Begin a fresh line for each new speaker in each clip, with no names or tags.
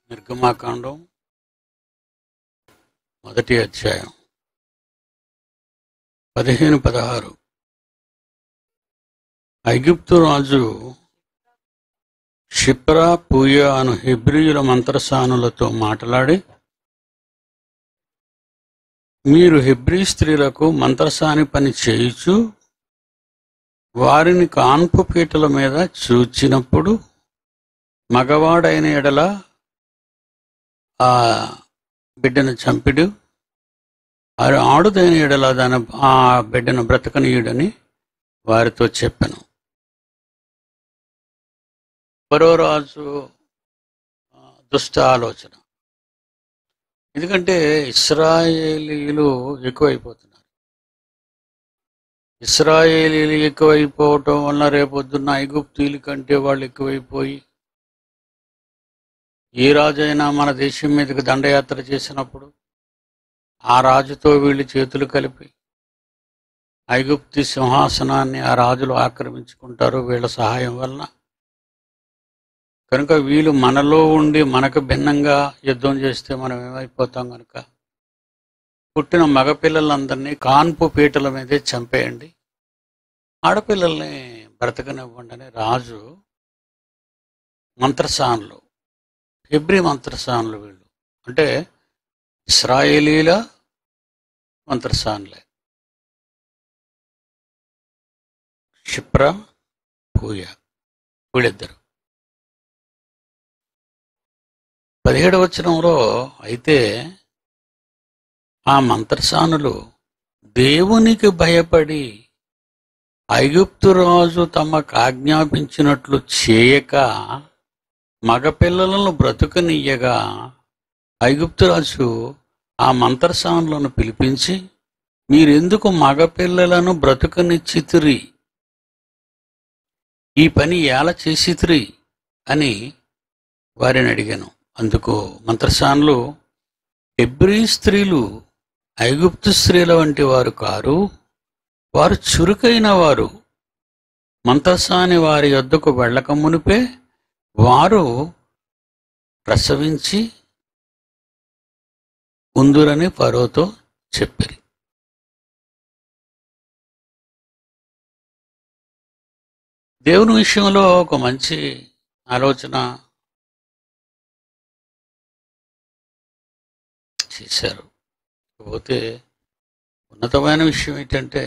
నిర్గమాకాండం మొదటి అధ్యాయం పదిహేను పదహారు ఐగుప్తు రాజు షిప్రా పూయ అను హెబ్రియుల మంత్రసానులతో మాట్లాడి మీరు హెబ్రీ స్త్రీలకు మంత్రసాని పని చేయుచు వారిని కాన్పు పీటల మీద చూచినప్పుడు మగవాడైన ఎడల ఆ బిడ్డను చంపిడు వారు ఆడుదైన ఎడల దాని ఆ బిడ్డను బ్రతకనీయుడని వారితో చెప్పాను మరో రాజు ఆ, దుష్ట ఆలోచన ఎందుకంటే ఇస్రాయేలీలు ఎక్కువైపోతున్నారు ఇస్రాయేలీలు ఎక్కువైపోవటం వల్ల రేపొద్దున్న ఐగుప్తీయుల కంటే వాళ్ళు ఎక్కువైపోయి ఏ రాజైనా మన దేశం మీదకి దండయాత్ర చేసినప్పుడు ఆ రాజుతో వీళ్ళు చేతులు కలిపి ఐగుప్తి సింహాసనాన్ని ఆ రాజులు ఆక్రమించుకుంటారు వీళ్ళ సహాయం వలన కనుక వీళ్ళు మనలో ఉండి మనకు భిన్నంగా యుద్ధం చేస్తే మనం ఏమైపోతాం కనుక పుట్టిన మగపిల్లలందరినీ కాన్పు పీటల మీదే చంపేయండి ఆడపిల్లల్ని బ్రతకనివ్వండి అని రాజు మంత్రసానులు హెబ్రి మంత్రసానులు వీళ్ళు అంటే ఇస్రాయేలీల మంత్రసానులే క్షిప్ర పూయ వీళ్ళిద్దరు పదిహేడు వచనంలో అయితే ఆ మంత్రసానులు దేవునికి భయపడి ఐగుప్తు రాజు తమకు ఆజ్ఞాపించినట్లు చేయక మగపిల్లలను బ్రతుకనియ్యగా ఐగుప్తురాజు ఆ మంత్రసానులను పిలిపించి మీరెందుకు మగపిల్లలను బ్రతుకనిచ్చితిరి ఈ పని ఎలా చేసితిరి అని వారిని అడిగాను అందుకు మంత్రసానులు హెబ్రీ స్త్రీలు ఐగుప్తు స్త్రీల వంటి వారు కారు వారు చురుకైన వారు మంత్రసాని వారి యొద్దకు వెళ్ళక మునిపే వారు ప్రసవించి ఉందురని ఫరోతో చెప్పిరి దేవుని విషయంలో ఒక మంచి ఆలోచన చేశారు పోతే ఉన్నతమైన విషయం ఏంటంటే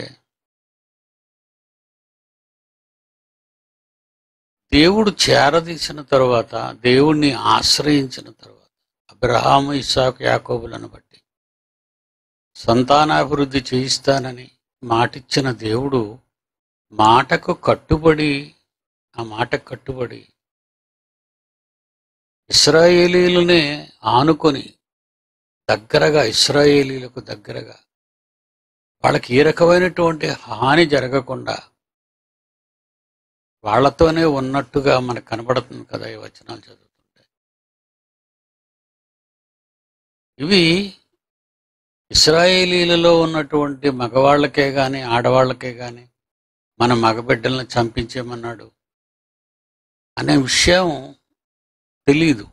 దేవుడు చేరదీసిన తరువాత దేవుణ్ణి ఆశ్రయించిన తరువాత అబ్రహాము ఇసాకు యాకోబులను బట్టి సంతానాభివృద్ధి చేయిస్తానని మాటిచ్చిన దేవుడు మాటకు కట్టుబడి ఆ మాటకు కట్టుబడి ఇస్రాయేలీలనే ఆనుకొని దగ్గరగా ఇస్రాయేలీలకు దగ్గరగా వాళ్ళకి ఏ రకమైనటువంటి హాని జరగకుండా వాళ్ళతోనే ఉన్నట్టుగా మనకు కనబడుతుంది కదా ఈ వచనాలు చదువుతుంటే ఇవి ఇస్రాయేలీలలో ఉన్నటువంటి మగవాళ్ళకే కానీ ఆడవాళ్ళకే కానీ మన మగబిడ్డలను చంపించేమన్నాడు అనే విషయం తెలీదు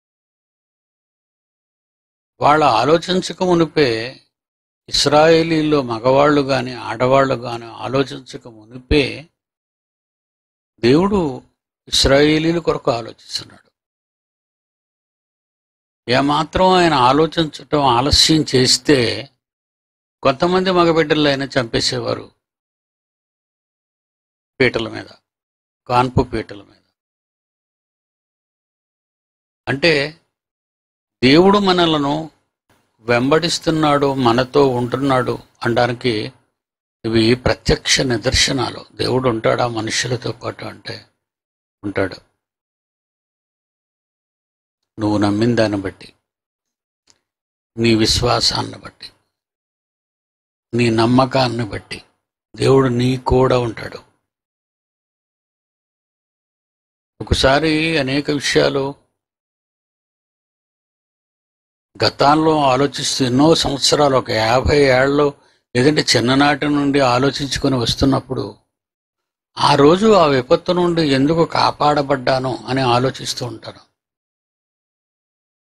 వాళ్ళు ఆలోచించక మునిపే ఇస్రాయేలీలో మగవాళ్ళు కానీ ఆడవాళ్ళు కానీ ఆలోచించక మునిపే దేవుడు ఇస్రాయేలీల కొరకు ఆలోచిస్తున్నాడు ఏమాత్రం ఆయన ఆలోచించటం ఆలస్యం చేస్తే కొంతమంది మగబిడ్డలు ఆయన చంపేసేవారు పీటల మీద కాన్పు పీటల మీద అంటే దేవుడు మనలను వెంబడిస్తున్నాడు మనతో ఉంటున్నాడు అనడానికి ఇవి ప్రత్యక్ష నిదర్శనాలు దేవుడు ఉంటాడా మనుషులతో పాటు అంటే ఉంటాడు నువ్వు నమ్మిన దాన్ని బట్టి నీ విశ్వాసాన్ని బట్టి నీ నమ్మకాన్ని బట్టి దేవుడు నీ కూడా ఉంటాడు ఒకసారి అనేక విషయాలు గతాల్లో ఆలోచిస్తూ ఎన్నో సంవత్సరాలు ఒక యాభై ఏళ్ళు లేదంటే చిన్ననాటి నుండి ఆలోచించుకొని వస్తున్నప్పుడు ఆ రోజు ఆ విపత్తు నుండి ఎందుకు కాపాడబడ్డాను అని ఆలోచిస్తూ ఉంటాను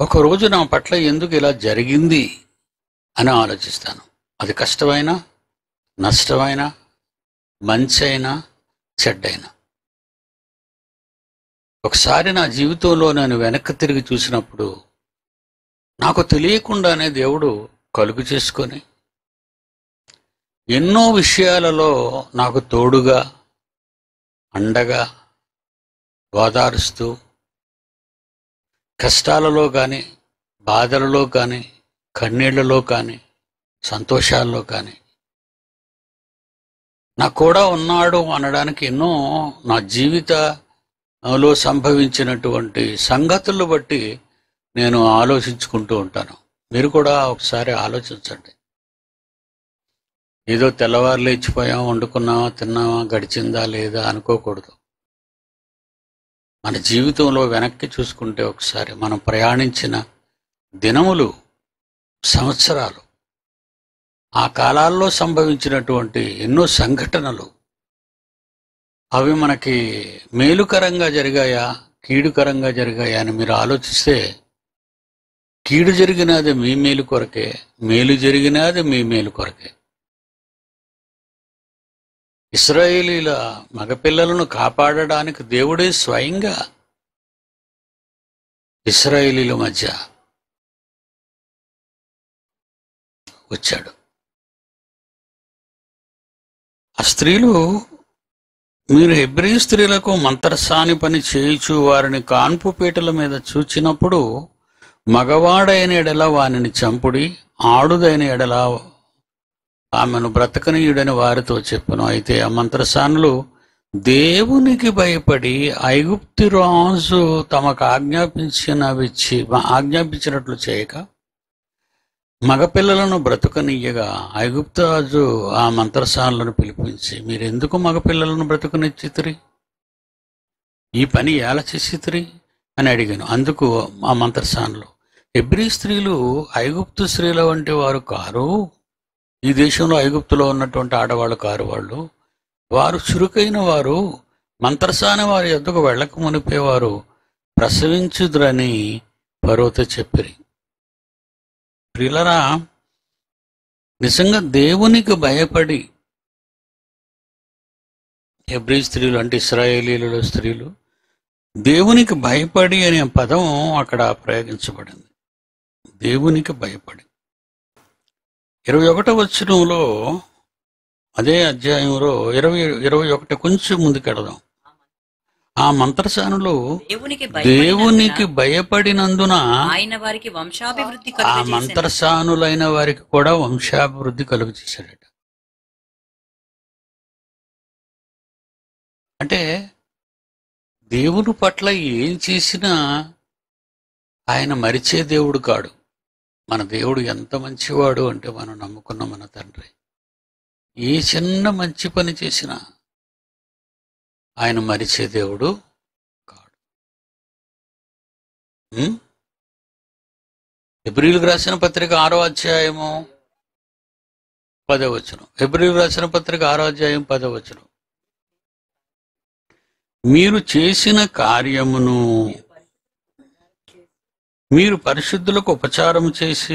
ఒక రోజు నా పట్ల ఎందుకు ఇలా జరిగింది అని ఆలోచిస్తాను అది కష్టమైనా నష్టమైనా మంచైనా చెడ్డైనా ఒకసారి నా జీవితంలో నేను వెనక్కి తిరిగి చూసినప్పుడు నాకు తెలియకుండానే దేవుడు కలుగు చేసుకొని ఎన్నో విషయాలలో నాకు తోడుగా అండగా ఓదారుస్తూ కష్టాలలో కానీ బాధలలో కానీ కన్నీళ్లలో కానీ సంతోషాల్లో కానీ నా కూడా ఉన్నాడు అనడానికి ఎన్నో నా జీవితంలో సంభవించినటువంటి సంగతులను బట్టి నేను ఆలోచించుకుంటూ ఉంటాను మీరు కూడా ఒకసారి ఆలోచించండి ఏదో తెల్లవారు లేచిపోయాం వండుకున్నామా తిన్నామా గడిచిందా లేదా అనుకోకూడదు మన జీవితంలో వెనక్కి చూసుకుంటే ఒకసారి మనం ప్రయాణించిన దినములు సంవత్సరాలు ఆ కాలాల్లో సంభవించినటువంటి ఎన్నో సంఘటనలు అవి మనకి మేలుకరంగా జరిగాయా కీడుకరంగా జరిగాయా అని మీరు ఆలోచిస్తే కీడు జరిగినది మీ మేలు కొరకే మేలు జరిగినది మీ మేలు కొరకే ఇస్రాయేలీల మగపిల్లలను కాపాడడానికి దేవుడే స్వయంగా ఇస్రాయేలీల మధ్య వచ్చాడు ఆ స్త్రీలు మీరు హెబ్రీ స్త్రీలకు మంత్రసాని పని చేయుచు వారిని కాన్పు పీటల మీద చూచినప్పుడు మగవాడైన ఎడల వానిని చంపుడి ఆడుదైన ఎడల ఆమెను బ్రతకనీయుడని వారితో చెప్పను అయితే ఆ మంత్రసానులు దేవునికి భయపడి ఐగుప్తి రాజు తమకు ఆజ్ఞాపించినవిచ్చి ఆజ్ఞాపించినట్లు చేయక మగపిల్లలను బ్రతుకనియ్యగా ఐగుప్తు రాజు ఆ మంత్రసానులను పిలిపించి మీరెందుకు మగపిల్లలను బ్రతుకనిచ్చితిరి ఈ పని ఎలా చేసితిరి అని అడిగాను అందుకు ఆ మంత్రసానులు ఎబ్రి స్త్రీలు ఐగుప్తు స్త్రీల వంటి వారు కారు ఈ దేశంలో ఐగుప్తులో ఉన్నటువంటి ఆడవాళ్ళు కారు వాళ్ళు వారు చురుకైన వారు మంత్రసాని వారి యొద్దకు వెళ్ళక మునిపేవారు ప్రసవించుదురని పర్వత చెప్పిరి ప్రిలరా నిజంగా దేవునికి భయపడి హెబ్రీ స్త్రీలు అంటే ఇస్రాయేలీలలో స్త్రీలు దేవునికి భయపడి అనే పదం అక్కడ ప్రయోగించబడింది దేవునికి భయపడి ఇరవై ఒకటో వచనంలో అదే అధ్యాయంలో ఇరవై ఇరవై ఒకటి కొంచెం ముందుకెడదాం ఆ మంత్రసానులు
దేవునికి
దేవునికి
భయపడినందున
భయపడినందున
ఆయన వారికి వంశాభివృద్ధి
ఆ
కలుగజేసెను.
మంత్రసానులైన వారికి కూడా వంశాభివృద్ధి కలుగు చేశాడట అంటే దేవుని పట్ల ఏం చేసినా ఆయన మరిచే దేవుడు కాడు మన దేవుడు ఎంత మంచివాడు అంటే మనం నమ్ముకున్న మన తండ్రి ఏ చిన్న మంచి పని చేసినా ఆయన మరిచే దేవుడు కాడు ఉం? ఎబ్రిల్కి రాసిన పత్రిక ఆరో అధ్యాయము పదవచనం ఎబ్రిల్ రాసిన పత్రిక ఆరో అధ్యాయం పదవచనం మీరు చేసిన కార్యమును మీరు పరిశుద్ధులకు ఉపచారము చేసి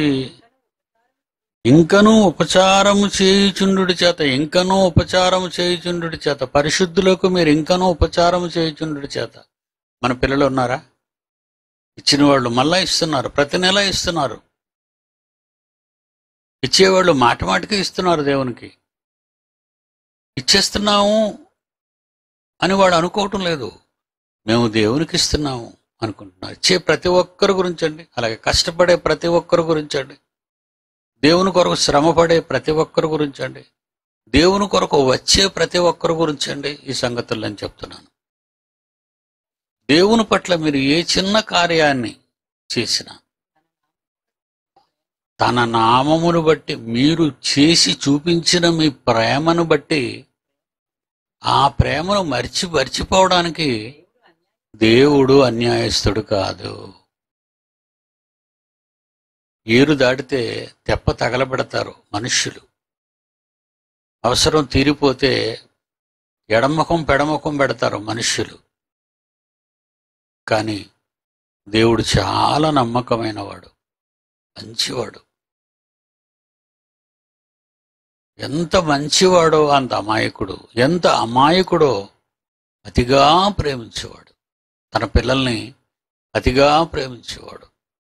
ఇంకనూ ఉపచారము చేయుచుండు చేత ఇంకనూ ఉపచారము చేయుచుండు చేత పరిశుద్ధులకు మీరు ఇంకనూ ఉపచారము చేయుచుండు చేత మన పిల్లలు ఉన్నారా ఇచ్చిన వాళ్ళు మళ్ళా ఇస్తున్నారు ప్రతి నెల ఇస్తున్నారు ఇచ్చేవాళ్ళు మాట మాటకి ఇస్తున్నారు దేవునికి ఇచ్చేస్తున్నాము అని వాడు అనుకోవటం లేదు మేము దేవునికి ఇస్తున్నాము అనుకుంటున్నారు ఇచ్చే ప్రతి ఒక్కరి గురించండి అలాగే కష్టపడే ప్రతి ఒక్కరి గురించండి దేవుని కొరకు శ్రమపడే ప్రతి ఒక్కరి గురించండి దేవుని కొరకు వచ్చే ప్రతి ఒక్కరి గురించండి ఈ సంగతులు నేను చెప్తున్నాను దేవుని పట్ల మీరు ఏ చిన్న కార్యాన్ని చేసినా తన నామమును బట్టి మీరు చేసి చూపించిన మీ ప్రేమను బట్టి ఆ ప్రేమను మర్చి మర్చిపోవడానికి దేవుడు అన్యాయస్తుడు కాదు ఏరు దాటితే తెప్ప తగలబెడతారు మనుష్యులు అవసరం తీరిపోతే ఎడముఖం పెడముఖం పెడతారు మనుష్యులు కానీ దేవుడు చాలా నమ్మకమైన వాడు మంచివాడు ఎంత మంచివాడో అంత అమాయకుడు ఎంత అమాయకుడో అతిగా ప్రేమించేవాడు తన పిల్లల్ని అతిగా ప్రేమించేవాడు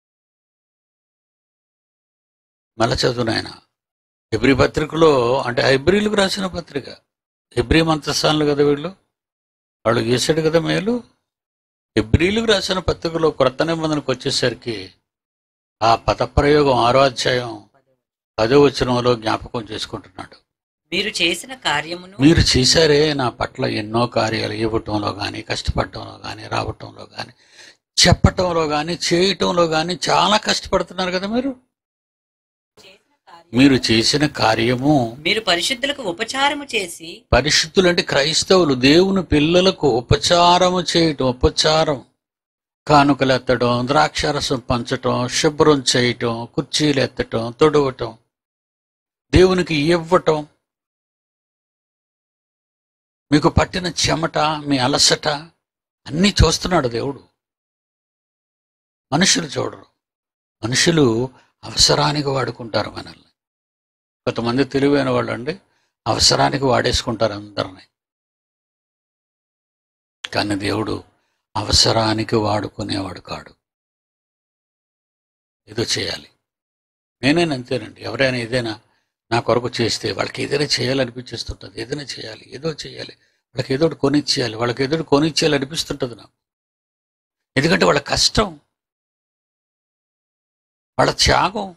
మళ్ళా చదువునాయన హెబ్రి పత్రికలో అంటే హెబ్రిలకు రాసిన పత్రిక హెబ్రి మంత్రస్థానులు కదా వీళ్ళు వాళ్ళు చేశాడు కదా మేలు హెబ్రిలకు రాసిన పత్రికలో క్రొత్త నిబంధనకు వచ్చేసరికి ఆ పదప్రయోగం ఆరో అధ్యాయం పదో వచనంలో జ్ఞాపకం చేసుకుంటున్నాడు
మీరు చేసిన కార్యమును
మీరు చేశారే నా పట్ల ఎన్నో కార్యాలు ఇవ్వటంలో కానీ కష్టపడటంలో కానీ రావటంలో కానీ చెప్పటంలో కానీ చేయటంలో కానీ చాలా కష్టపడుతున్నారు కదా మీరు మీరు చేసిన కార్యము
మీరు పరిశుద్ధులకు ఉపచారము చేసి
పరిశుద్ధులు అంటే క్రైస్తవులు దేవుని పిల్లలకు ఉపచారము చేయటం ఉపచారం కానుకలు ఎత్తడం ద్రాక్షారసం పంచటం శుభ్రం చేయటం కుర్చీలు ఎత్తటం తొడవటం దేవునికి ఇవ్వటం మీకు పట్టిన చెమట మీ అలసట అన్నీ చూస్తున్నాడు దేవుడు మనుషులు చూడరు మనుషులు అవసరానికి వాడుకుంటారు మనల్ని కొంతమంది తెలివైన వాళ్ళు అండి అవసరానికి వాడేసుకుంటారు అందరిని కానీ దేవుడు అవసరానికి వాడుకునేవాడు కాడు ఏదో చేయాలి నేనైనా అంతేనండి ఎవరైనా ఏదైనా నా కొరకు చేస్తే వాళ్ళకి ఏదైనా చేయాలనిపించేస్తుంటుంది ఏదైనా చేయాలి ఏదో చేయాలి వాళ్ళకి ఏదో ఒకటి కొనిచ్చేయాలి వాళ్ళకి ఏదో ఒకటి కొనిచ్చేయాలి అనిపిస్తుంటుంది నాకు ఎందుకంటే వాళ్ళ కష్టం వాళ్ళ త్యాగం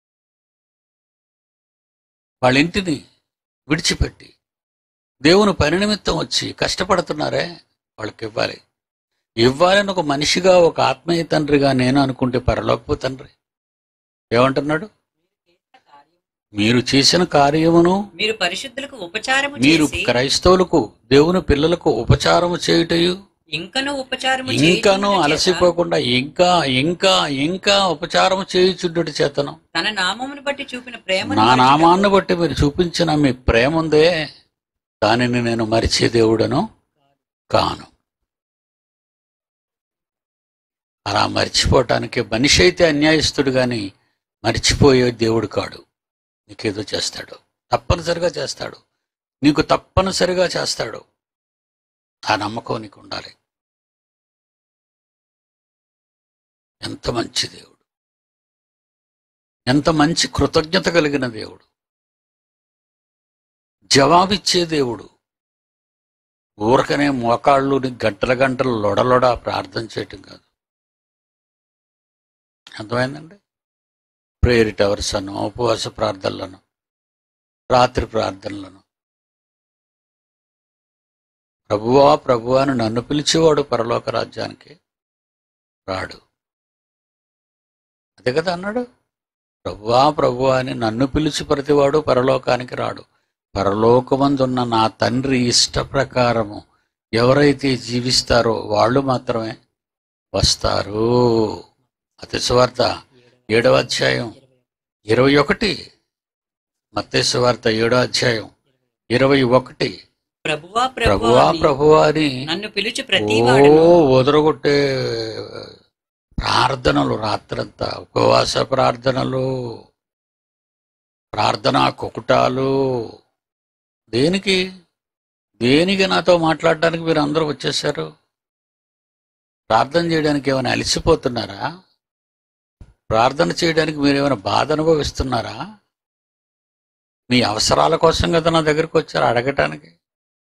వాళ్ళ ఇంటిని విడిచిపెట్టి దేవుని పని నిమిత్తం వచ్చి కష్టపడుతున్నారే వాళ్ళకి ఇవ్వాలి ఇవ్వాలని ఒక మనిషిగా ఒక ఆత్మీయ తండ్రిగా నేను అనుకుంటే పరలోకపు తండ్రి ఏమంటున్నాడు మీరు చేసిన కార్యమును
మీరు పరిశుద్ధులకు ఉపచారము
మీరు
చేసి
క్రైస్తవులకు దేవుని పిల్లలకు ఉపచారము చేయుటయు
ఇంకను ఉపచారము
ఇంకను
చేయుచుండుట చేత
అలసిపోకుండా ఇంకా ఇంకా ఇంకా ఉపచారం చేయుచుండుటి చేతనం
తన నామమును బట్టి చూపిన ప్రేమ
నా నామాన్ని బట్టి మీరు చూపించిన మీ ప్రేమ ఉందే దానిని నేను మరిచే దేవుడను కాను అలా మర్చిపోవటానికి మనిషి అయితే అన్యాయస్తుడు కానీ మర్చిపోయే దేవుడు కాడు నీకేదో చేస్తాడు తప్పనిసరిగా చేస్తాడు నీకు తప్పనిసరిగా చేస్తాడు ఆ నమ్మకం నీకు ఉండాలి ఎంత మంచి దేవుడు ఎంత మంచి కృతజ్ఞత కలిగిన దేవుడు జవాబిచ్చే దేవుడు ఊరకనే మోకాళ్ళుని గంటల గంటలు లొడలొడ ప్రార్థన చేయటం కాదు అర్థమైందండి ప్రేయర్ టవర్స్ అను ఉపవాస ప్రార్థనలను రాత్రి ప్రార్థనలను ప్రభువా ప్రభువా అని నన్ను పిలిచేవాడు పరలోక రాజ్యానికి రాడు అదే కదా అన్నాడు ప్రభువా ప్రభువా అని నన్ను పిలిచి ప్రతివాడు పరలోకానికి రాడు పరలోకమందున్న నా తండ్రి ఇష్ట ప్రకారము ఎవరైతే జీవిస్తారో వాళ్ళు మాత్రమే వస్తారు అతిశవార్త ఏడవ అధ్యాయం ఇరవై ఒకటి మత్తేశ్వార్త ఏడో అధ్యాయం ఇరవై ఒకటి
ప్రభువా
ప్రభువా
ప్రభువా అని
ప్రభువా అని
నన్ను పిలిచి ప్రతి
ఓ
వాడును
వదరగొట్టే ప్రార్థనలు రాత్రంతా ఉపవాస ప్రార్థనలు ప్రార్థనా కుకుటాలు దేనికి దేనికి నాతో మాట్లాడడానికి మీరు అందరూ వచ్చేసారు ప్రార్థన చేయడానికి ఏమైనా అలసిపోతున్నారా ప్రార్థన చేయడానికి మీరు ఏమైనా బాధ అనుభవిస్తున్నారా మీ అవసరాల కోసం కదా నా దగ్గరికి వచ్చారు అడగటానికి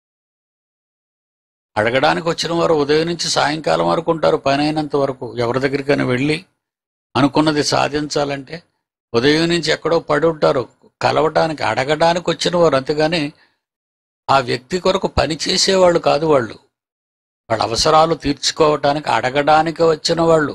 అడగడానికి వచ్చిన వారు ఉదయం నుంచి సాయంకాలం వరకు ఉంటారు పని అయినంత వరకు ఎవరి దగ్గరికైనా వెళ్ళి అనుకున్నది సాధించాలంటే ఉదయం నుంచి ఎక్కడో పడి ఉంటారు కలవటానికి అడగడానికి వచ్చిన వారు అంతేగాని ఆ వ్యక్తి కొరకు పని చేసేవాళ్ళు కాదు వాళ్ళు వాళ్ళ అవసరాలు తీర్చుకోవటానికి అడగడానికి వచ్చిన వాళ్ళు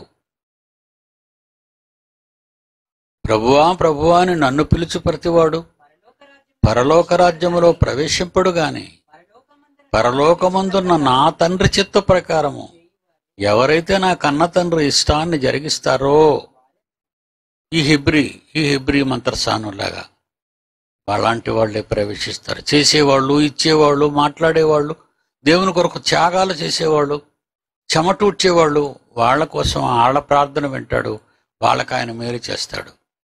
ప్రభువా ప్రభువా అని నన్ను పిలుచు ప్రతివాడు పరలోక రాజ్యములో ప్రవేశింపడు గాని పరలోకమందున్న నా తండ్రి చిత్త ప్రకారము ఎవరైతే నా కన్న తండ్రి ఇష్టాన్ని జరిగిస్తారో ఈ హిబ్రి ఈ హిబ్రి మంత్రసానులాగా వాళ్ళంటి వాళ్ళే ప్రవేశిస్తారు చేసేవాళ్ళు ఇచ్చేవాళ్ళు మాట్లాడేవాళ్ళు దేవుని కొరకు త్యాగాలు చేసేవాళ్ళు చెమటూడ్చేవాళ్ళు వాళ్ళ కోసం వాళ్ళ ప్రార్థన వింటాడు వాళ్ళకి ఆయన మేలు చేస్తాడు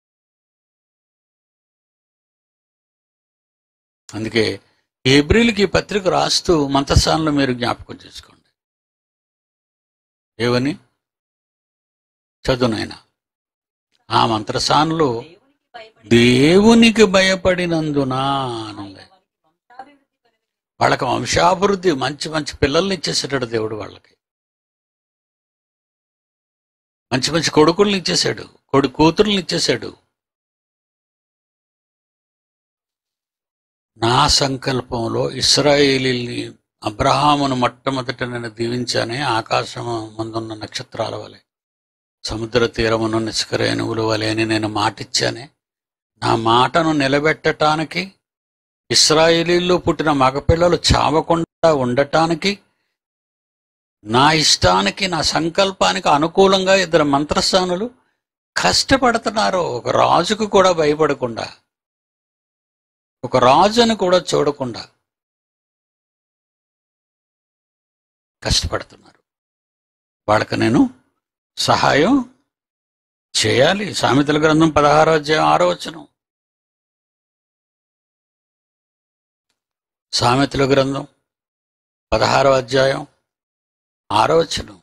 అందుకే ఏప్రిల్కి ఈ పత్రిక రాస్తూ మంతస్థానంలో మీరు జ్ఞాపకం చేసుకోండి ఏవని చదువునైనా ఆ మంత్రసానులు
దేవునికి భయపడి
దేవునికి భయపడినందున అనండి వాళ్ళకి వంశాభివృద్ధి మంచి మంచి పిల్లల్ని ఇచ్చేసాడు దేవుడు వాళ్ళకి మంచి మంచి కొడుకుల్ని ఇచ్చేసాడు కొడు కూతుర్ని ఇచ్చేసాడు నా సంకల్పంలో ఇస్రాయేలీల్ని అబ్రహామును మొట్టమొదట నేను దీవించానే ఆకాశం ముందున్న నక్షత్రాల వలె సముద్ర తీరమును నిష్కరేణువుల వలె అని నేను మాటిచ్చానే నా మాటను నిలబెట్టటానికి ఇస్రాయేలీల్లో పుట్టిన మగపిల్లలు చావకుండా ఉండటానికి నా ఇష్టానికి నా సంకల్పానికి అనుకూలంగా ఇద్దరు మంత్రస్థానులు కష్టపడుతున్నారు ఒక రాజుకు కూడా భయపడకుండా ఒక రాజుని కూడా చూడకుండా కష్టపడుతున్నారు వాళ్ళకి నేను సహాయం చేయాలి సామెతల గ్రంథం పదహారో అధ్యాయం ఆరో వచనం సామెతల గ్రంథం పదహారో అధ్యాయం ఆరో వచనం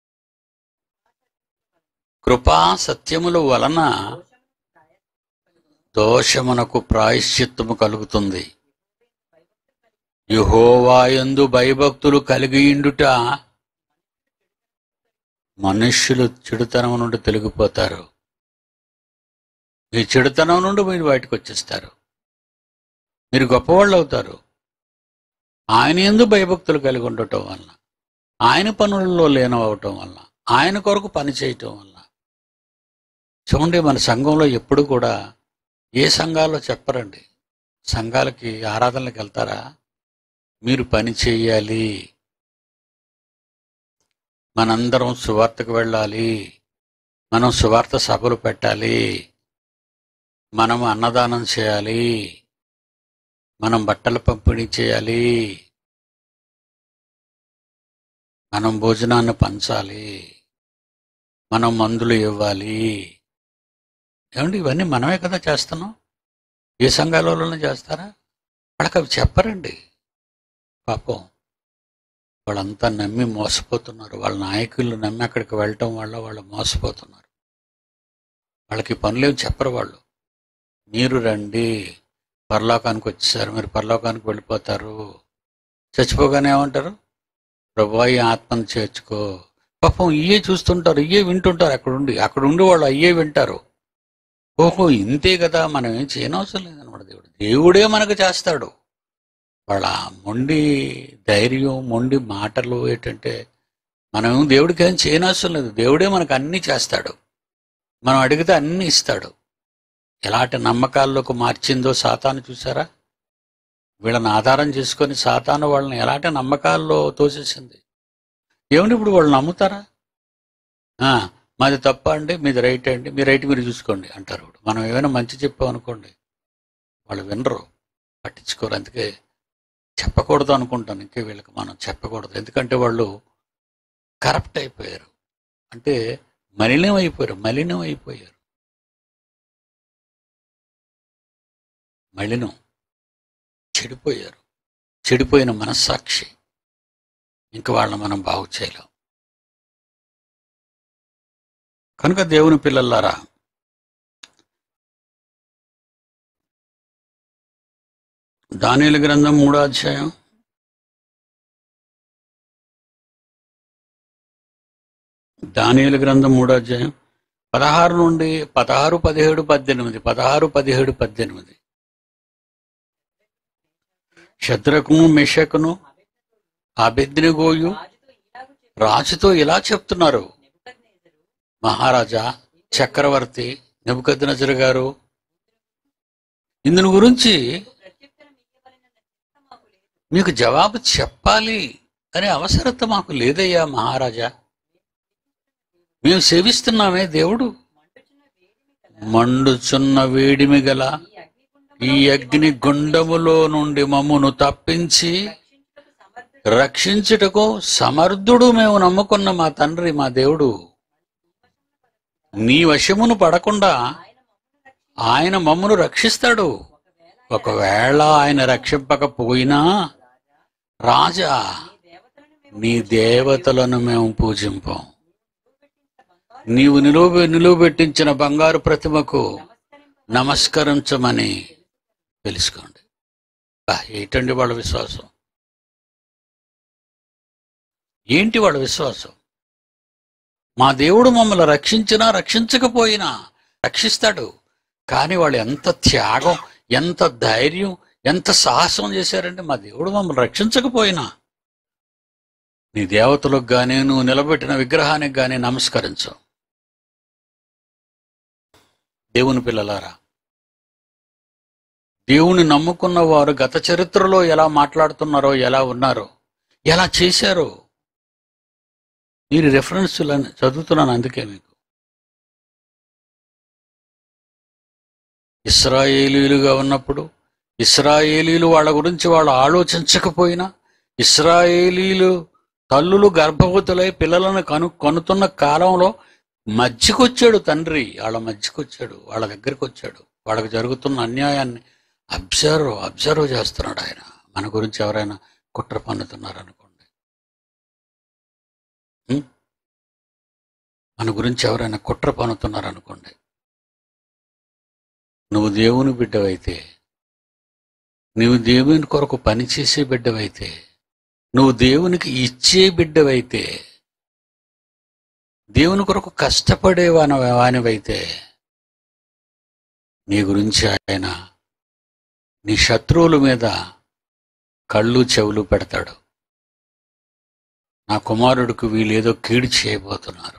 కృపా సత్యముల వలన దోషమునకు ప్రాయశ్చిత్తము కలుగుతుంది యహోవాయందు భయభక్తులు కలిగియుండుట మనుష్యులు చెడుతనం నుండి తొలగిపోతారు మీ చెడుతనం నుండి మీరు బయటకు వచ్చేస్తారు మీరు గొప్పవాళ్ళు అవుతారు ఆయన ఎందు భయభక్తులు కలిగి ఉండటం వలన ఆయన పనులలో లీనమవటం వలన ఆయన కొరకు పని చేయటం వలన చూడండి మన సంఘంలో ఎప్పుడు కూడా ఏ సంఘాల్లో చెప్పరండి సంఘాలకి ఆరాధనలకు వెళ్తారా మీరు పని చేయాలి మనందరం సువార్తకు వెళ్ళాలి మనం సువార్త సభలు పెట్టాలి మనం అన్నదానం చేయాలి మనం బట్టలు పంపిణీ చేయాలి మనం భోజనాన్ని పంచాలి మనం మందులు ఇవ్వాలి ఏమండి ఇవన్నీ మనమే కదా చేస్తున్నాం ఏ సంఘాలలో చేస్తారా వాళ్ళకి అవి చెప్పరండి పాపం వాళ్ళంతా నమ్మి మోసపోతున్నారు వాళ్ళ నాయకులు నమ్మి అక్కడికి వెళ్ళటం వల్ల వాళ్ళు మోసపోతున్నారు వాళ్ళకి పనులేం చెప్పరు వాళ్ళు మీరు రండి పరలోకానికి వచ్చేసారు మీరు పరలోకానికి వెళ్ళిపోతారు చచ్చిపోగానే ఏమంటారు ప్రభు ఈ ఆత్మను చేర్చుకో పాపం ఇయే చూస్తుంటారు ఇయే వింటుంటారు అక్కడుండి అక్కడ ఉండి వాళ్ళు అయ్యే వింటారు ఓహో ఇంతే కదా మనం ఏం చేయనవసరం లేదన్నమాట దేవుడు దేవుడే మనకు చేస్తాడు వాళ్ళ మొండి ధైర్యం మొండి మాటలు ఏంటంటే మనం దేవుడికి ఏం చేయనవసరం లేదు దేవుడే మనకు అన్నీ చేస్తాడు మనం అడిగితే అన్నీ ఇస్తాడు ఎలాంటి నమ్మకాల్లోకి మార్చిందో సాతాను చూసారా వీళ్ళని ఆధారం చేసుకొని సాతాను వాళ్ళని ఎలాంటి నమ్మకాల్లో తోసేసింది ఏమండి ఇప్పుడు వాళ్ళు నమ్ముతారా ఆ, మాది తప్ప అండి మీది రైట్ అండి మీ రైట్ మీరు చూసుకోండి అంటారు ఇప్పుడు మనం ఏమైనా మంచి చెప్పాం అనుకోండి వాళ్ళు వినరు పట్టించుకోరు అందుకే చెప్పకూడదు అనుకుంటాను ఇంకే వీళ్ళకి మనం చెప్పకూడదు ఎందుకంటే వాళ్ళు కరప్ట్ అయిపోయారు అంటే మలినం అయిపోయారు మలినం అయిపోయారు మలినం చెడిపోయారు చెడిపోయిన మనస్సాక్షి ఇంక వాళ్ళని మనం బాగు చేయలేం కనుక దేవుని పిల్లలారా దానిల గ్రంథం మూడో అధ్యాయం దానియలు గ్రంథం మూడో అధ్యాయం పదహారు నుండి పదహారు పదిహేడు పద్దెనిమిది పదహారు పదిహేడు పద్దెనిమిది శత్రుకును మెషకును అబెద్నిగోయు
రాజుతో
రాజుతో
ఇలాగు చెప్పి
ఇలా చెప్తున్నారు
నెబుకద్నెజరు,
మహారాజా చక్రవర్తి నెబుకద్నజర్ గారు ఇందుని గురించి
ప్రత్యుత్తరం ఇయ్యవలెనన్న చిత్తం మాకు లేదు.
మీకు జవాబు చెప్పాలి అనే అవసరత మాకు లేదయ్యా మహారాజా మేము సేవిస్తున్నామే దేవుడు
మండుచున్న వేడిమి
మండుచున్న వేడిమి
గల
గల
ఈ
ఈ
అగ్నిగుండములో
అగ్ని గుండములో నుండి మమ్మును తప్పించి
రక్షించుటకు సమర్థుడైన
రక్షించుటకు సమర్థుడు మేము నమ్ముకున్న మా తండ్రి మా దేవుడు నీ వశమును పడకుండా
ఆయన
ఆయన
మమ్మల్ని రక్షించి
మమ్మను రక్షిస్తాడు
ఒకవేళ
ఒకవేళ ఆయన రక్షింపకపోయినా రాజా
నీ దేవతలను
నీ దేవతలను
మేము
మేము పూజింపం
చూపెట్టిన బంగారు
నీవు నిలువ నిలువబెట్టించిన బంగారు ప్రతిమకు
నమస్కరింప
నమస్కరించమని తెలుసుకోండి ఆ, ఏంటండి వాళ్ళ విశ్వాసం ఏంటి వాళ్ళ విశ్వాసం మా దేవుడు మమ్మల్ని రక్షించినా రక్షించకపోయినా రక్షిస్తాడు కానీ వాళ్ళు ఎంత త్యాగం ఎంత ధైర్యం ఎంత సాహసం చేశారంటే మా దేవుడు మమ్మల్ని రక్షించకపోయినా నీ దేవతలకు గానీ నువ్వు నిలబెట్టిన విగ్రహానికి గానీ నమస్కరించు దేవుని పిల్లలారా దేవుని నమ్ముకున్న వారు గత చరిత్రలో ఎలా మాట్లాడుతున్నారో ఎలా ఉన్నారో ఎలా చేశారో మీరు రెఫరెన్స్లను చదువుతున్నాను అందుకే మీకు ఇస్రాయేలీలుగా ఉన్నప్పుడు ఇస్రాయేలీలు వాళ్ళ గురించి వాళ్ళు ఆలోచించకపోయినా ఇస్రాయేలీలు తల్లులు గర్భవతులై పిల్లలను కను కొనుతున్న కాలంలో మధ్యకొచ్చాడు తండ్రి వాళ్ళ మధ్యకొచ్చాడు వాళ్ళ దగ్గరికి వచ్చాడు వాళ్ళకి జరుగుతున్న అన్యాయాన్ని అబ్జర్వ్ అబ్జర్వ్ చేస్తున్నాడు ఆయన మన గురించి ఎవరైనా కుట్ర పన్నుతున్నారు అనుకోండి ఉం? మన గురించి ఎవరైనా కుట్ర పన్నుతున్నారు అనుకోండి నువ్వు దేవుని బిడ్డవైతే నువ్వు దేవుని కొరకు పనిచేసే బిడ్డవైతే నువ్వు దేవునికి ఇచ్చే బిడ్డవైతే దేవుని కొరకు కష్టపడే వాని వానివైతే నీ గురించి ఆయన నీ శత్రువుల మీద కళ్ళు చెవులు పెడతాడు నా కుమారుడికి వీళ్ళేదో కీడు చేయబోతున్నారు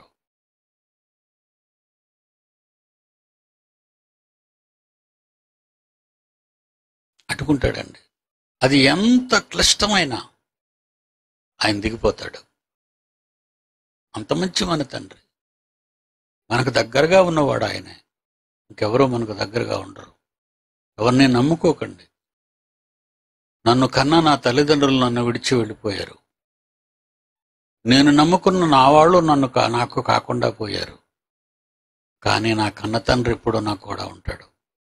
అటుకుంటాడండి అది ఎంత క్లిష్టమైన ఆయన దిగిపోతాడు అంత మంచి మన తండ్రి మనకు దగ్గరగా ఉన్నవాడు ఆయనే ఇంకెవరో మనకు దగ్గరగా ఉండరు ఎవరిని నమ్ముకోకండి నన్ను కన్నా నా తల్లిదండ్రులు నన్ను విడిచి వెళ్ళిపోయారు నేను నమ్ముకున్న నా వాళ్ళు నన్ను కా- నాకు కాకుండా పోయారు కానీ నా కన్న తండ్రి ఇప్పుడు నాకు కూడా ఉంటాడు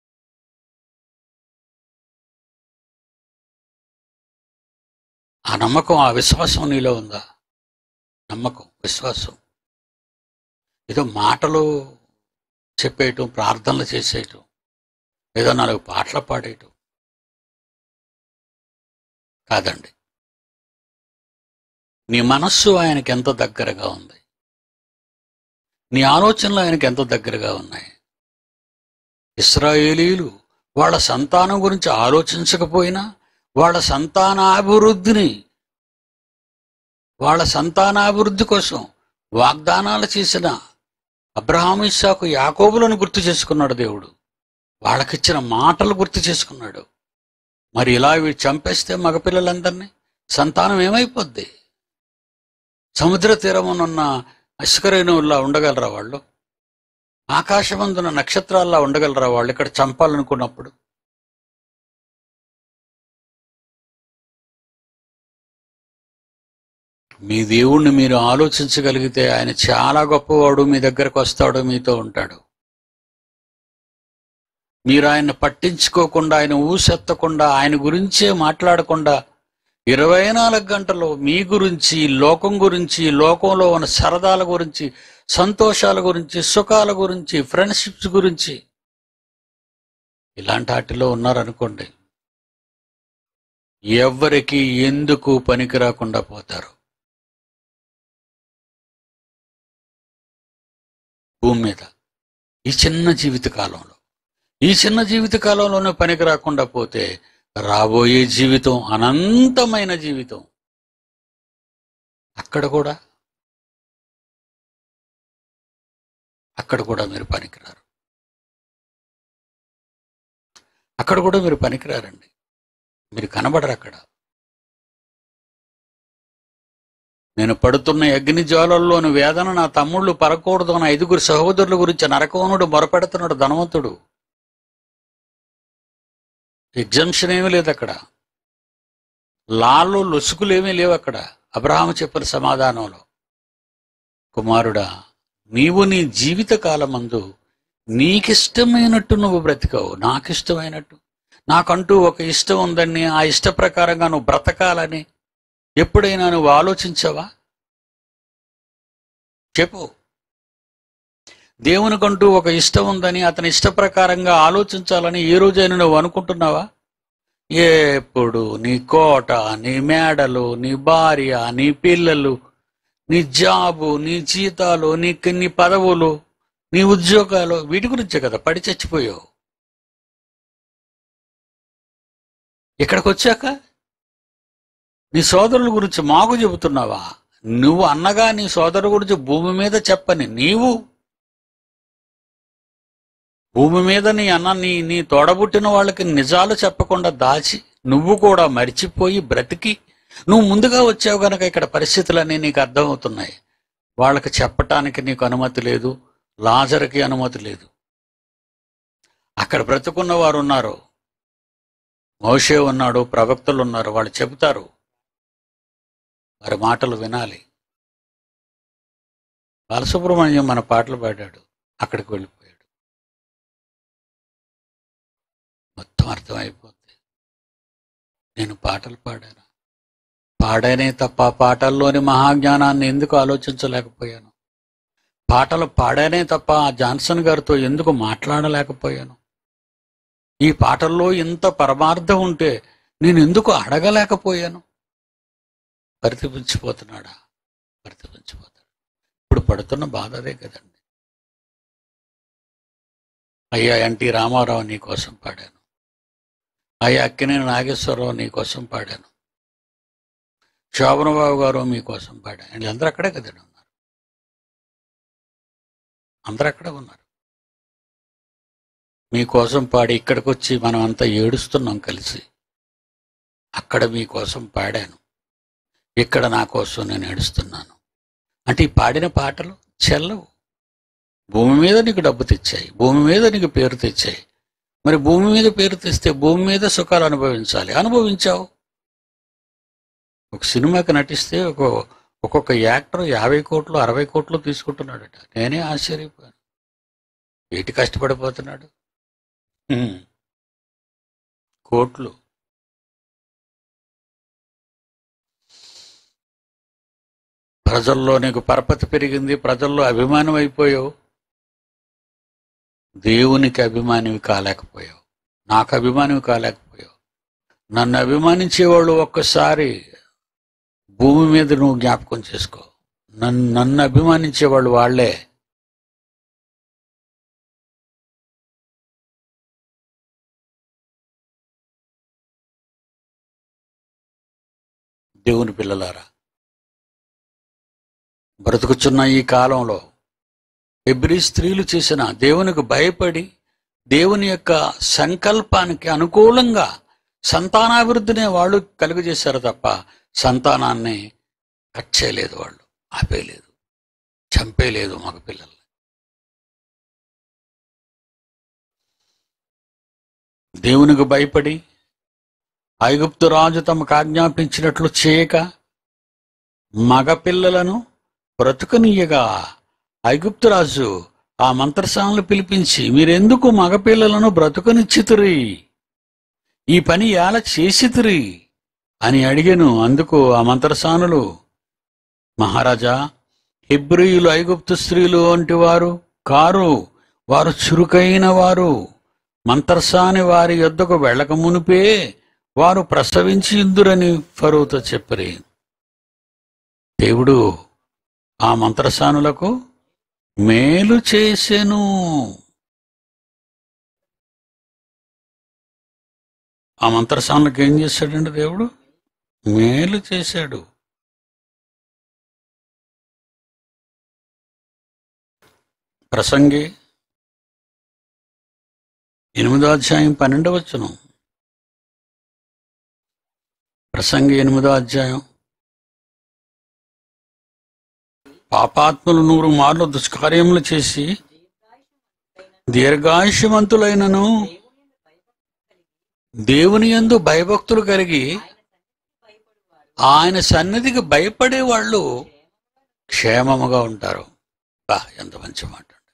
ఆ నమ్మకం ఆ విశ్వాసం నీలో ఉందా నమ్మకం విశ్వాసం ఏదో మాటలు చెప్పేయటం ప్రార్థనలు చేసేయటం ఏదో నాలుగు పాటలు పాడేయటం కాదండి నీ మనస్సు ఆయనకి ఎంత దగ్గరగా ఉంది నీ ఆలోచనలు ఆయనకి ఎంత దగ్గరగా ఉన్నాయి ఇస్రాయేలీలు వాళ్ళ సంతానం గురించి ఆలోచించకపోయినా వాళ్ళ సంతానాభివృద్ధిని వాళ్ళ సంతానాభివృద్ధి కోసం వాగ్దానాలు చేసిన అబ్రహాం ఇస్సాకు యాకోబులను గుర్తు చేసుకున్నాడు దేవుడు వాళ్ళకిచ్చిన మాటలు గుర్తు చేసుకున్నాడు మరి ఇలా వీడు చంపేస్తే మగపిల్లలందరినీ సంతానం ఏమైపోద్ది సముద్ర తీరమునున్న అశ్కరేణువుల్లా ఉండగలరా వాళ్ళు ఆకాశమందున నక్షత్రాల్లా ఉండగలరా వాళ్ళు ఇక్కడ చంపాలనుకున్నప్పుడు మీ దేవుణ్ణి మీరు ఆలోచించగలిగితే ఆయన చాలా గొప్పవాడు మీ దగ్గరకు వస్తాడు మీతో ఉంటాడు మీరు ఆయన పట్టించుకోకుండా ఆయన ఊసెత్తకుండా ఆయన గురించే మాట్లాడకుండా ఇరవై నాలుగు గంటలు మీ గురించి లోకం గురించి లోకంలో ఉన్న సరదాల గురించి సంతోషాల గురించి సుఖాల గురించి ఫ్రెండ్షిప్స్ గురించి ఇలాంటి వాటిలో ఉన్నారనుకోండి ఎవ్వరికి ఎందుకు పనికి రాకుండా పోతారు భూమి మీద ఈ చిన్న జీవిత కాలంలో ఈ చిన్న జీవిత కాలంలోనే పనికి రాకుండా పోతే రాబోయే జీవితం అనంతమైన జీవితం అక్కడ కూడా అక్కడ కూడా మీరు పనికిరారు అక్కడ కూడా మీరు పనికిరారండి మీరు కనబడరు అక్కడ నేను పడుతున్న అగ్ని జ్వాలల్లోని వేదన నా తమ్ముళ్ళు పరకూడదు నా ఐదుగురు సహోదరుల గురించి నరకోనుడు మొరపెడుతున్నాడు ధనవంతుడు ఎగ్జంప్షన్ ఏమీ లేదు అక్కడ లాలో లొసుకులేమీ లేవు అక్కడ అబ్రహాము చెప్పిన సమాధానంలో కుమారుడా నీవు నీ జీవిత కాలమందు నీకిష్టమైనట్టు నువ్వు బ్రతికావు నాకిష్టమైనట్టు నాకంటూ ఒక ఇష్టం ఉందని ఆ ఇష్ట ప్రకారంగా నువ్వు బ్రతకాలని ఎప్పుడైనా నువ్వు ఆలోచించావా చెప్పు దేవునికంటూ ఒక ఇష్టం ఉందని అతని ఇష్ట ప్రకారంగా ఆలోచించాలని ఏ రోజైనా నువ్వు అనుకుంటున్నావా ఎప్పుడు నీ కోట నీ మేడలు నీ భార్య నీ పిల్లలు నీ జాబు నీ జీతాలు నీ నీ పదవులు నీ ఉద్యోగాలు వీటి గురించే కదా పడి చచ్చిపోయావు ఇక్కడికి వచ్చాక నీ సోదరుల గురించి మాకు చెబుతున్నావా నువ్వు అన్నగా నీ సోదరు గురించి భూమి మీద చెప్పని నీవు భూమి మీద నీ అన్న నీ నీ తోడబుట్టిన వాళ్ళకి నిజాలు చెప్పకుండా దాచి నువ్వు కూడా మరిచిపోయి బ్రతికి నువ్వు ముందుగా వచ్చావు గనక ఇక్కడ పరిస్థితులన్నీ నీకు అర్థమవుతున్నాయి వాళ్ళకి చెప్పటానికి నీకు అనుమతి లేదు లాజర్కి అనుమతి లేదు అక్కడ బ్రతుకున్న వారు ఉన్నారు మోషే ఉన్నాడు ప్రవక్తలు ఉన్నారు వాళ్ళు చెబుతారు వారి మాటలు వినాలి బాలసుబ్రహ్మణ్యం మన పాటలు పాడాడు అక్కడికి వెళ్ళిపోయాడు మొత్తం అర్థమైపోద్ది నేను పాటలు పాడాను పాడానే తప్ప పాటల్లోని మహాజ్ఞానాన్ని ఎందుకు ఆలోచించలేకపోయాను పాటలు పాడానే తప్ప ఆ జాన్సన్ గారితో ఎందుకు మాట్లాడలేకపోయాను ఈ పాటల్లో ఇంత పరమార్థం ఉంటే నేను ఎందుకు అడగలేకపోయాను పరితపించిపోతున్నాడా పరితపించిపోతాడు ఇప్పుడు పడుతున్న బాధ అదే కదండి అయ్యా ఎన్టీ రామారావు నీ కోసం పాడాను అయ్యా అక్కినేని నాగేశ్వరరావు నీ కోసం పాడాను శోభనబాబు గారు మీకోసం పాడాను వీళ్ళందరూ అక్కడే కదండి ఉన్నారు అందరూ అక్కడే ఉన్నారు మీకోసం పాడి ఇక్కడికి వచ్చి మనం అంతా ఏడుస్తున్నాం కలిసి అక్కడ మీకోసం పాడాను ఇక్కడ నా కోసం నేను ఏడుస్తున్నాను అంటే ఈ పాడిన పాటలు చెల్లవు భూమి మీద నీకు డబ్బు తెచ్చాయి భూమి మీద నీకు పేరు తెచ్చాయి మరి భూమి మీద పేరు తెస్తే భూమి మీద సుఖాలు అనుభవించాలి అనుభవించావు ఒక సినిమాకి నటిస్తే ఒక ఒక్కొక్క యాక్టర్ యాభై కోట్లు అరవై కోట్లు తీసుకుంటున్నాడట నేనే ఆశ్చర్యపోయాను ఏంటి కష్టపడిపోతున్నాడు హ్మ్. కోట్లు ప్రజల్లో నీకు పరపతి పెరిగింది ప్రజల్లో అభిమానం అయిపోయావు దేవునికి అభిమానివి కాలేకపోయావు నాకు అభిమానివి కాలేకపోయావు నన్ను అభిమానించేవాళ్ళు ఒక్కసారి భూమి మీద నువ్వు జ్ఞాపకం చేసుకో నన్ను నన్ను అభిమానించేవాళ్ళు వాళ్ళే దేవుని పిల్లలారా బ్రతుకుచున్న ఈ కాలంలో ఎబ్రి స్త్రీలు చేసిన దేవునికి భయపడి దేవుని యొక్క సంకల్పానికి అనుకూలంగా సంతానాభివృద్ధినే వాళ్ళు కలుగజేశారు తప్ప సంతానాన్ని కట్ చేయలేదు వాళ్ళు ఆపేయలేదు చంపేయలేదు మగ పిల్లల్ని దేవునికి భయపడి ఐగుప్తు రాజు తమకు ఆజ్ఞాపించినట్లు చేయక మగపిల్లలను బ్రతుకనీయగా ఐగుప్తు రాజు ఆ మంత్రసాలను పిలిపించి మీరెందుకు మగపిల్లలను బ్రతుకనిచ్చితురి ఈ పని ఎలా చేసితురి అని అడిగెను అందుకు ఆ మంత్రసానులు మహారాజా హెబ్రియులు ఐగుప్తు స్త్రీలు వంటి వారు కారు వారు చురుకైన వారు మంత్రసాని వారి యొద్దకు వెళ్ళక మునిపే వారు ప్రసవించి ఇందురని ఫరోతో చెప్పరి దేవుడు ఆ మంత్రసానులకు మేలు చేసెను ఆ మంత్రసానులకు ఏం చేశాడండి దేవుడు మేలు చేశాడు ప్రసంగి ఎనిమిదో అధ్యాయం పన్నెండవ వచ్చును ప్రసంగి ఎనిమిదో అధ్యాయం పాపాత్ములు నూరు మార్లు దుష్కార్యములు చేసి దీర్ఘాయుష్యవంతులైనను దేవుని యందు భయభక్తులు కలిగి ఆయన సన్నిధికి భయపడే వాళ్ళు క్షేమముగా ఉంటారు బా ఎంత మంచి మాట అండి.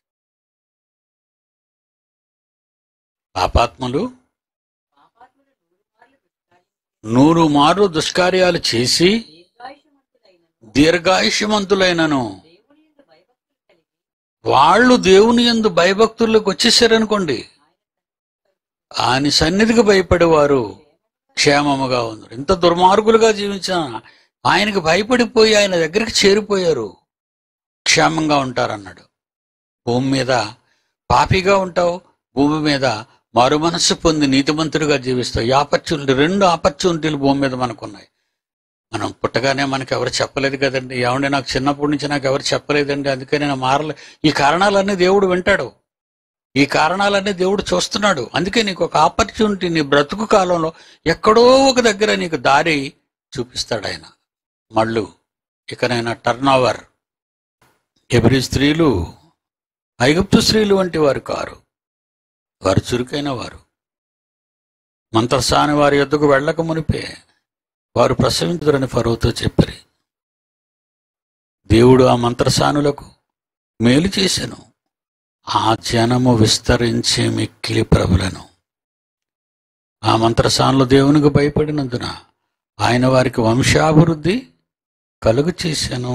పాపాత్ములు
పాపాత్ములు నూరు మార్లు దుష్కార్యం
నూరు మార్లు దుష్కార్యాలు చేసి
దీర్ఘాయుషమంతులైనను
దీర్ఘాయుష్యమంతులైనను
దేవుని యందు భయభక్తులు కలిగి
వాళ్ళు దేవుని యందు భయభక్తుల్లోకి వచ్చేసారనుకోండి ఆయన సన్నిధికి భయపడేవారు క్షేమముగా ఉన్నారు ఇంత దుర్మార్గులుగా జీవించిన ఆయనకి భయపడిపోయి ఆయన దగ్గరికి చేరిపోయారు క్షేమంగా ఉంటారన్నాడు భూమి మీద పాపిగా ఉంటావు భూమి మీద మారు మనస్సు పొంది నీతిమంతుడిగా జీవిస్తావు ఈ ఆపర్చునిటీ రెండు ఆపర్చునిటీలు భూమి మీద మనకున్నాయి మనం పుట్టగానే మనకు ఎవరు చెప్పలేదు కదండి ఏమంటే నాకు చిన్నప్పటి నుంచి నాకు ఎవరు చెప్పలేదండి అందుకే నేను మారలే ఈ కారణాలన్నీ దేవుడు వింటాడు ఈ కారణాలన్నీ దేవుడు చూస్తున్నాడు అందుకే నీకు ఒక ఆపర్చునిటీ నీ బ్రతుకు కాలంలో ఎక్కడో ఒక దగ్గర నీకు దారి చూపిస్తాడు ఆయన మళ్ళు ఇకనైనా టర్న్ ఓవర్ ఎవరి స్త్రీలు ఐగుప్తు స్త్రీలు వంటి వారు కారు వారు చురుకైన వారు మంత్రసాని వారి యొద్దకు వెళ్ళక మునిపే వారు ప్రసవించుదరని ఫరోతో చెప్పారు దేవుడు ఆ మంత్రసానులకు మేలు చేసెను ఆ జనము విస్తరించి మిక్కిలి ప్రభులను ఆ మంత్రసానులు దేవునికి భయపడినందున ఆయన వారికి వంశాభివృద్ధి కలుగు చేశాను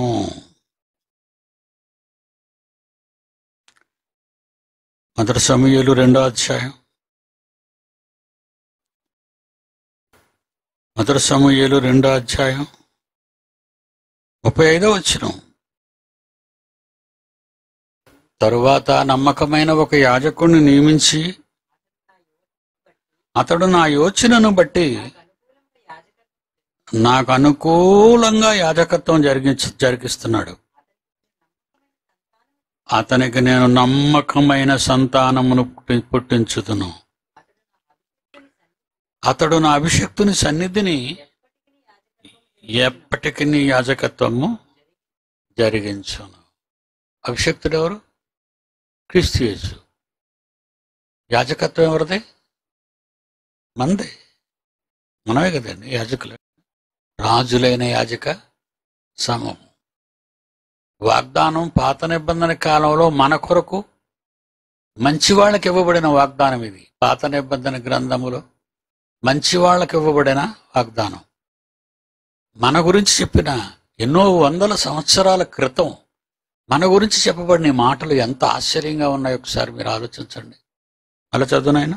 మొదటి సమయాలు రెండో అధ్యాయం మొదటి సమయాలు రెండో అధ్యాయం ముప్పై ఐదో వచ్చిన తరువాత నమ్మకమైన ఒక యాజకుడిని నియమించి అతడు నా యోచనను బట్టి
నాకు అనుకూలంగా
నాకు అనుకూలంగా
యాజకత్వం
యాజకత్వం జరిగించ జరిగిస్తున్నాడు అతనికి నేను నమ్మకమైన సంతానమును పుట్టి- పుట్టించుదును అతడు నా అభిషక్తుని సన్నిధిని ఎప్పటికీ నీ యాజకత్వము జరిగించును అభిషక్తుడు ఎవరు క్రీస్తు యేసు యాజకత్వం ఎవరిది మందే మనమే కదండి యాజకులు రాజులైన యాజక సమూహం వాగ్దానం పాత నిబంధన కాలంలో మన కొరకు మంచి వాళ్ళకి ఇవ్వబడిన వాగ్దానం ఇది పాత నిబంధన గ్రంథములో మంచి వాళ్ళకి ఇవ్వబడిన వాగ్దానం మన గురించి చెప్పిన ఎన్నో వందల సంవత్సరాల క్రితం మన గురించి చెప్పబడిన ఈ మాటలు ఎంత ఆశ్చర్యంగా ఉన్నాయో ఒకసారి మీరు ఆలోచించండి అలా చదువునైనా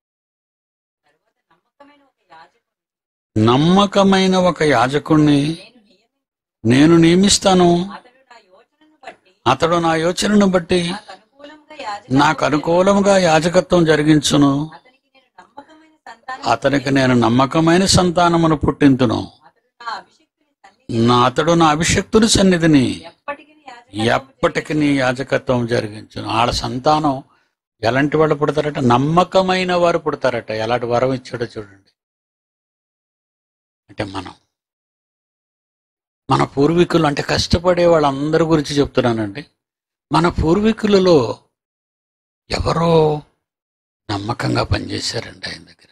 నమ్మకమైన ఒక యాజకుడు
నమ్మకమైన ఒక యాజకుణ్ణి
నేను
నేను
నియమి
నియమిస్తాను
అతడు నా యోచనను బట్టి
అతడు నా యోచనను బట్టి
నాకు అనుకూలంగా యాజకత్వం
నాకు అనుకూలంగా యాజకత్వం జరిగించును
అతనికి నేను నమ్మకమైన
అతనికి నేను నమ్మకమైన
సంతానం
సంతానమును పుట్టింతును
అతడు నా అభిషక్తుని సన్నిధి
నా అతడు నా అభిషక్తుని సన్నిధిని
ఎప్పటికి
ఎప్పటికి నీ యాజకత్వం జరిగించును ఆడ సంతానం ఎలాంటి వాళ్ళు పుడతారట నమ్మకమైన వారు పుడతారట ఎలాంటి వరం ఇచ్చాడో చూడండి అంటే మనం మన పూర్వీకులు అంటే కష్టపడే వాళ్ళందరి గురించి చెప్తున్నానండి మన పూర్వీకులలో ఎవరో నమ్మకంగా పనిచేశారండి ఆయన దగ్గర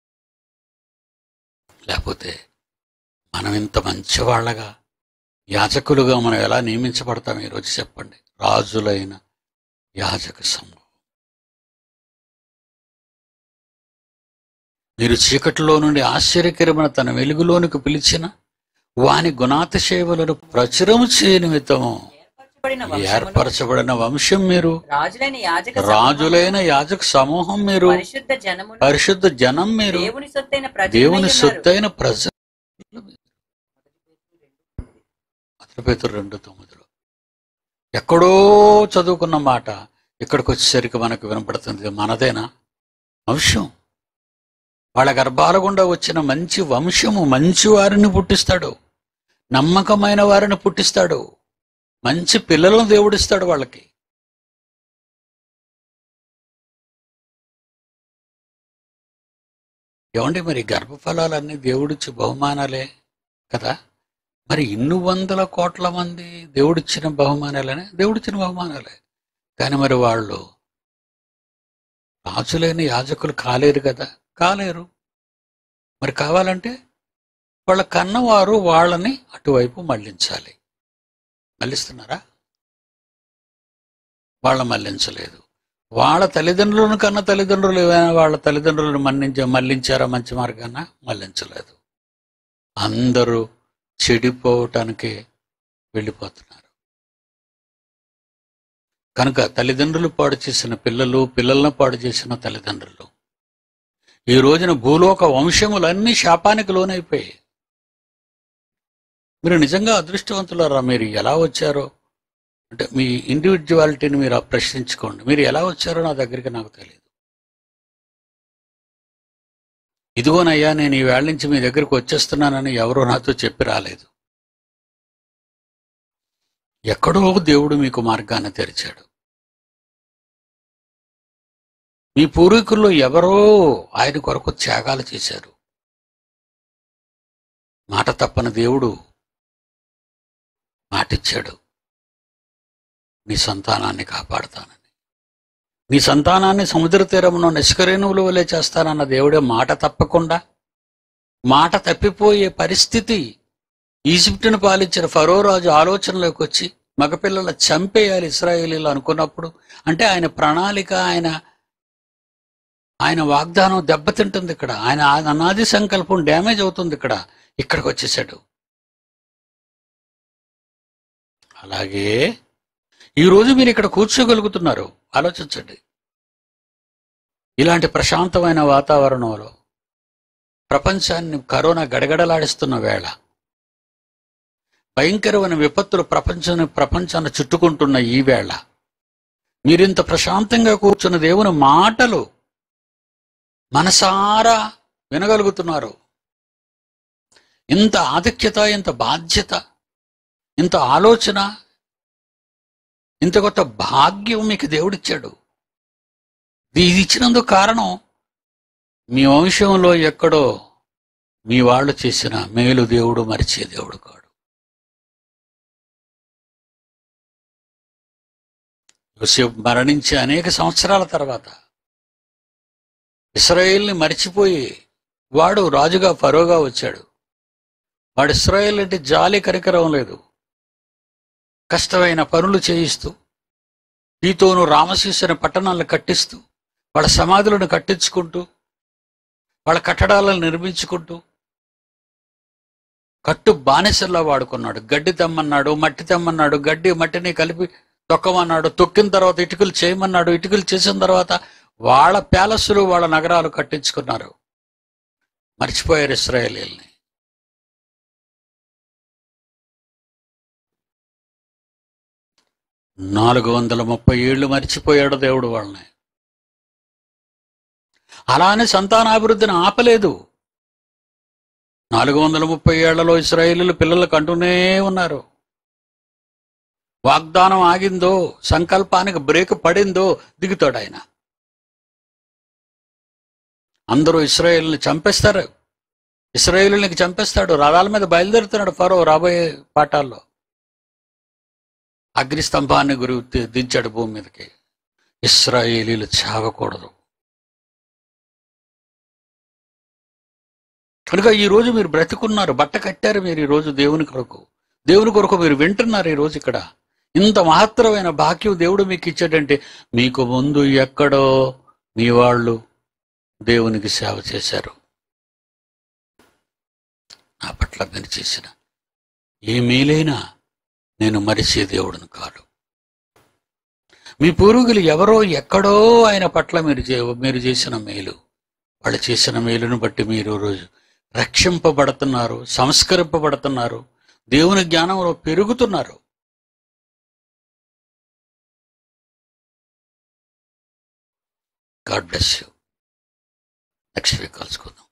లేకపోతే మనం ఇంత మంచి వాళ్ళగా యాజకులుగా మనం ఎలా నియమించబడతాం ఈరోజు చెప్పండి రాజులైన యాజక సమూహం మీరు చీకటిలో నుండి ఆశ్చర్యకరమైన తన వెలుగులోనికి పిలిచిన వాని గుణాతిశయములను ప్రచురము చేయని నిమిత్తము
ఏర్పరచబడిన వంశమును,
ఏర్పరచబడిన వంశం మీరు
రాజులైన యాజక
రాజులైన యాజక సమూహం మీరు
పరిశుద్ధ జనమును
పరిశుద్ధ జనం మీరు
దేవుని సొత్తైన ప్రజలై
దేవుని
ఉన్నారు.
సొత్తైన ప్రజలు మొదటి పేతురు రెండు తొమ్మిదిలో ఎక్కడో చదువుకున్న మాట ఇక్కడికి వచ్చేసరికి మనకు వినపడుతుంది ఇది మనదేనా వంశం వాళ్ళ గర్భాల గుండా వచ్చిన మంచి వంశము మంచి వారిని పుట్టిస్తాడు నమ్మకమైన వారిని పుట్టిస్తాడు మంచి పిల్లలను దేవుడిస్తాడు వాళ్ళకి ఏమండి మరి గర్భఫలాలన్నీ దేవుడిచ్చి బహుమానాలే కదా మరి ఇన్ని వందల కోట్ల మంది దేవుడిచ్చిన బహుమానాలనే దేవుడిచ్చిన బహుమానాలే కానీ మరి వాళ్ళు రాజులైన యాజకులు కాలేరు కదా కాలేరు మరి కావాలంటే వాళ్ళ కన్నవారు వాళ్ళని అటువైపు మళ్ళించాలి మళ్ళిస్తున్నారా వాళ్ళ మళ్ళించలేదు వాళ్ళ తల్లిదండ్రులను కన్న తల్లిదండ్రులు ఏమైనా వాళ్ళ తల్లిదండ్రులను మన్నించ మళ్ళించారా మంచి మార్గాన మళ్ళించలేదు అందరూ చెడిపోవటానికి వెళ్ళిపోతున్నారు కనుక తల్లిదండ్రులు పాడు చేసిన పిల్లలు పిల్లలను పాడు చేసిన తల్లిదండ్రులు ఈ రోజున భూలోక వంశములన్నీ శాపానికి లోనైపోయాయి మీరు నిజంగా అదృష్టవంతులారా మీరు ఎలా వచ్చారో అంటే మీ ఇండివిజువాలిటీని మీరు ఆ ప్రశ్నించుకోండి మీరు ఎలా వచ్చారో నా దగ్గరికి నాకు తెలియదు ఇదిగోనయ్యా నేను ఈ వేళ నుంచి మీ దగ్గరికి వచ్చేస్తున్నానని ఎవరో నాతో చెప్పి రాలేదు ఎక్కడో దేవుడు మీకు మార్గాన్ని తెరిచాడు మీ పూర్వీకుల్లో ఎవరో ఆయన కొరకు త్యాగాలు చేశారు మాట తప్పని దేవుడు మాటిచ్చాడు నీ సంతానాన్ని కాపాడుతానని నీ సంతానాన్ని సముద్ర తీరమున నిష్కరేణువుల వలె చేస్తానన్న దేవుడే మాట తప్పకుండా మాట తప్పిపోయే పరిస్థితి ఈజిప్టును పాలించిన ఫరో రాజు ఆలోచనలోకి వచ్చి మగపిల్లల చంపేయాలి ఇస్రాయేలీలు అనుకున్నప్పుడు అంటే ఆయన ప్రణాళిక ఆయన ఆయన వాగ్దానం దెబ్బతింటుంది ఇక్కడ ఆయన అనాది సంకల్పం డ్యామేజ్ అవుతుంది ఇక్కడ ఇక్కడికి వచ్చేసాడు అలాగే ఈరోజు మీరు ఇక్కడ కూర్చోగలుగుతున్నారు ఆలోచించండి ఇలాంటి ప్రశాంతమైన వాతావరణంలో ప్రపంచాన్ని కరోనా గడగడలాడిస్తున్న వేళ భయంకరమైన విపత్తులు ప్రపంచాన్ని ప్రపంచాన్ని చుట్టుకుంటున్న ఈ వేళ మీరింత ప్రశాంతంగా కూర్చున్న దేవుని మాటలు మనసారా వినగలుగుతున్నారు ఇంత ఆధిక్యత ఇంత బాధ్యత ఇంత ఆలోచన ఇంత కొత్త భాగ్యం మీకు దేవుడిచ్చాడు ఇది ఇచ్చినందుకు కారణం మీ వంశంలో ఎక్కడో మీ వాళ్ళు చేసిన మేలు దేవుడు మరిచే దేవుడు కాడు యోసేపు మరణించి అనేక సంవత్సరాల తర్వాత ఇస్రాయేల్ని మరిచిపోయి వాడు రాజుగా ఫరోగా వచ్చాడు వాడు ఇస్రాయేల్ అంటే జాలి కరికరం లేదు కష్టమైన పనులు చేయిస్తూ ఈతోను రామశీసని పట్టణాలను కట్టిస్తూ వాళ్ళ సమాధులను కట్టించుకుంటూ వాళ్ళ కట్టడాలను నిర్మించుకుంటూ కట్టు బానిసల్లా వాడుకున్నాడు గడ్డి తెమ్మన్నాడు మట్టి తెమ్మన్నాడు గడ్డి మట్టిని కలిపి తొక్కమన్నాడు తొక్కిన తర్వాత ఇటుకలు చేయమన్నాడు ఇటుకలు చేసిన తర్వాత వాళ్ళ ప్యాలెస్లు వాళ్ళ నగరాలు కట్టించుకున్నారు మర్చిపోయారు ఇస్రాయేలీల్ని నాలుగు వందల ముప్పై ఏళ్ళు మర్చిపోయాడు దేవుడు వాళ్ళని అలానే సంతానాభివృద్ధిని ఆపలేదు నాలుగు వందల ముప్పై ఏళ్లలో ఇస్రాయేలీలు పిల్లలకు అంటూనే ఉన్నారు వాగ్దానం ఆగిందో సంకల్పానికి బ్రేక్ పడిందో దిగుతాడు ఆయన అందరూ ఇస్రాయేల్ని చంపేస్తారు ఇస్రాయేలునికి చంపేస్తాడు రథాల మీద బయలుదేరుతున్నాడు ఫరో రాబోయే పాఠాల్లో అగ్నిస్తంభాన్ని గురి దించాడు భూమి మీదకి ఇస్రాయేలీలు చావకూడదు కనుక ఈ రోజు మీరు బ్రతికున్నారు బట్ట కట్టారు మీరు ఈ రోజు దేవుని కొరకు దేవుని కొరకు మీరు వింటున్నారు ఈ రోజు ఇక్కడ ఇంత మహత్తరమైన భాగ్యం దేవుడు మీకు ఇచ్చాడంటే మీకు ముందు ఎక్కడో మీ వాళ్ళు దేవునికి సేవ చేశారు నా పట్ల మీరు చేసిన ఏ మేలైనా నేను మరిచే దేవుడును కాదు మీ పూర్వీకులు ఎవరో ఎక్కడో ఆయన పట్ల మీరు చే మీరు చేసిన మేలు వాళ్ళు చేసిన మేలును బట్టి మీరు రోజు రక్షింపబడుతున్నారు సంస్కరింపబడుతున్నారు దేవుని జ్ఞానంలో పెరుగుతున్నారు God bless you next week కలుసుకుందాం